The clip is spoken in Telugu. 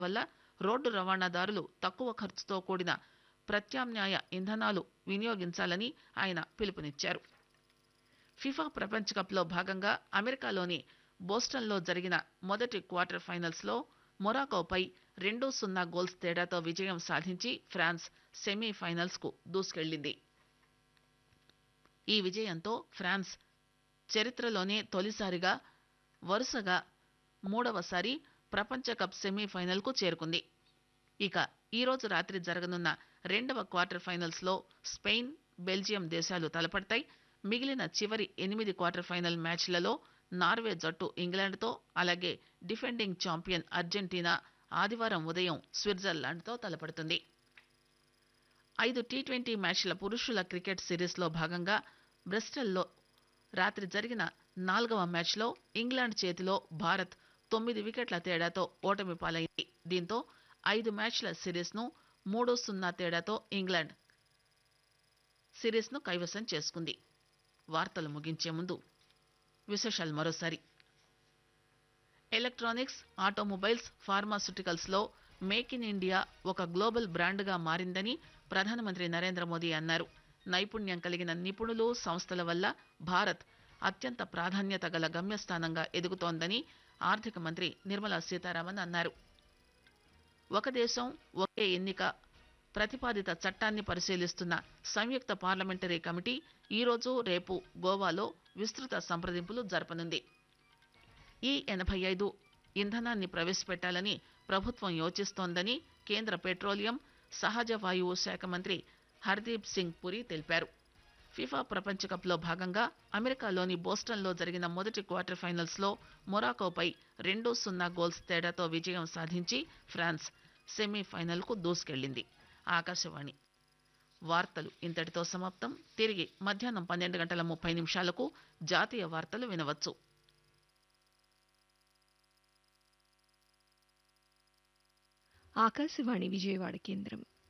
వల్ల రోడ్డు రవాణాదారులు తక్కువ ఖర్చుతో కూడిన ప్రత్యామ్నాయ ఇంధనాలు వినియోగించాలని ఆయన పిలుపునిచ్చారు ఫిఫా ప్రపంచ కప్లో భాగంగా అమెరికాలోని బోస్టన్లో జరిగిన మొదటి క్వార్టర్ ఫైనల్స్లో మొరాకోపై రెండు సున్నా గోల్స్ తేడాతో విజయం సాధించి ఫ్రాన్స్ సెమీఫైనల్స్కు దూసుకెళ్లింది ఈ విజయంతో ఫ్రాన్స్ చరిత్రలోనే తొలిసారిగా వరుసగా మూడవసారి ప్రపంచ కప్ సెమీఫైనల్కు చేరుకుంది ఇక ఈరోజు రాత్రి జరగనున్న రెండవ క్వార్టర్ ఫైనల్స్లో స్పెయిన్ బెల్జియం దేశాలు తలపడతాయి మిగిలిన చివరి ఎనిమిది క్వార్టర్ ఫైనల్ మ్యాచ్లలో నార్వే జట్టు ఇంగ్లాండ్తో అలాగే డిఫెండింగ్ ఛాంపియన్ అర్జెంటీనా ఆదివారం ఉదయం స్విట్జర్లాండ్తో తలపడుతుంది ఐదు టీ ట్వంటీ మ్యాచ్ల పురుషుల క్రికెట్ సిరీస్లో భాగంగా బ్రిస్టల్లో రాత్రి జరిగిన నాలుగవ మ్యాచ్లో ఇంగ్లాండ్ చేతిలో భారత్ తొమ్మిది వికెట్ల తేడాతో ఓటమి పాలైంది దీంతో ఐదు మ్యాచ్ల సిరీస్ను మూడు సున్నా తేడాతో ఇంగ్లాండ్ సిరీస్ను కైవసం చేసుకుంది వార్తలు ముగించే ముందు విశేషాలు మరోసారి ఎలక్ట్రానిక్స్ ఆటోమొబైల్స్ ఫార్మాస్యూటికల్స్ లో మేక్ ఇన్ ఇండియా ఒక గ్లోబల్ బ్రాండ్గా మారిందని ప్రధానమంత్రి నరేంద్ర మోదీ అన్నారు నైపుణ్యం కలిగిన నిపుణులు సంస్థల వల్ల భారత్ అత్యంత ప్రాధాన్యత గల గమ్యస్థానంగా ఎదుగుతోందని ఆర్థిక మంత్రి నిర్మలా సీతారామన్ అన్నారు ఒక దేశం ఒకే ఎన్నిక ప్రతిపాదిత చట్టాన్ని పరిశీలిస్తున్న సంయుక్త పార్లమెంటరీ కమిటీ ఈరోజు రేపు గోవాలో విస్తృత సంప్రదింపులు జరపనుంది ఈ ఎనభై ఐదు ఇంధనాన్ని ప్రవేశపెట్టాలని ప్రభుత్వం యోచిస్తోందని కేంద్ర పెట్రోలియం సహజ వాయువు శాఖ మంత్రి హర్దీప్ సింగ్ పురి తెలిపారు ఫిఫా ప్రపంచ కప్లో భాగంగా అమెరికాలోని బోస్టన్లో జరిగిన మొదటి క్వార్టర్ ఫైనల్స్లో మొరాకోపై రెండు సున్నా గోల్స్ తేడాతో విజయం సాధించి ఫ్రాన్స్ సెమీఫైనల్కు దూసుకెళ్లింది ఆకాశవాణి వార్తలు ఇంతటితో సమాప్తం తిరిగి మధ్యాహ్నం పన్నెండు గంటల ముప్పై నిమిషాలకు జాతీయ వార్తలు వినవచ్చు ఆకాశవాణి విజయవాడ కేంద్రం